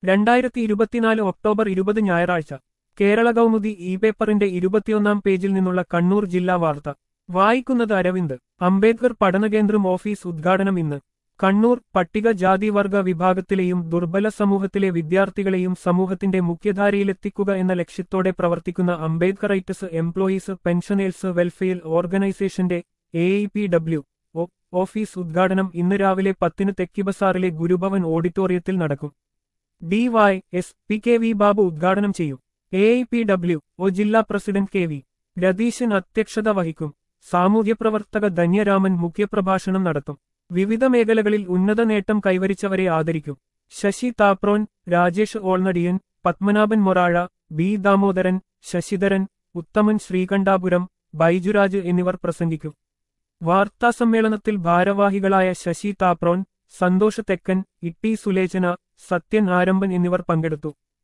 രണ്ടായിരത്തി ഇരുപത്തിനാല് ഒക്ടോബർ ഇരുപത് ഞായറാഴ്ച കേരള കൗമുദി ഇ പേപ്പറിന്റെ ഇരുപത്തിയൊന്നാം പേജിൽ നിന്നുള്ള കണ്ണൂർ ജില്ലാ വാർത്ത വായിക്കുന്നത് അരവിന്ദ് അംബേദ്കർ പഠനകേന്ദ്രം ഓഫീസ് ഉദ്ഘാടനം ഇന്ന് കണ്ണൂർ പട്ടിക ജാതിവർഗ വിഭാഗത്തിലെയും ദുർബല സമൂഹത്തിലെ വിദ്യാർത്ഥികളെയും സമൂഹത്തിന്റെ മുഖ്യധാരയിലെത്തിക്കുക എന്ന ലക്ഷ്യത്തോടെ പ്രവർത്തിക്കുന്ന അംബേദ്കറൈറ്റസ് എംപ്ലോയീസ് പെൻഷനേഴ്സ് വെൽഫെയർ ഓർഗനൈസേഷന്റെ A E P W office ഉദ്ഘാടനം ഇന്ന് രാവിലെ പത്തിന് തെക്കിബസാറിലെ ഗുരുഭവൻ ഓഡിറ്റോറിയത്തിൽ നടക്കും D Y S P K V Babu ഉദ്ഘാടനം ചെയ്യും A I P W O ജില്ലാ പ്രസിഡന്റ് കെ വി രതീശൻ അധ്യക്ഷത വഹിക്കും സാമൂഹ്യപ്രവർത്തക ധന്യരാമൻ മുഖ്യപ്രഭാഷണം നടത്തും വിവിധ മേഖലകളിൽ ഉന്നത നേട്ടം കൈവരിച്ചവരെ ആദരിക്കും ശശി താപ്രോൻ രാജേഷ് ഓൾനടിയൻ പത്മനാഭൻ മൊറാഴ ബി ദാമോദരൻ ശശിധരൻ ഉത്തമൻ ശ്രീകണ്ഠാപുരം ബൈജുരാജ് എന്നിവർ പ്രസംഗിക്കും വാർത്താസമ്മേളനത്തിൽ ഭാരവാഹികളായ ശശി താപ്രോൻ സന്തോഷ് തെക്കൻ ഇട്ടി സുലേചന സത്യൻ ആരംഭൻ എന്നിവർ പങ്കെടുത്തു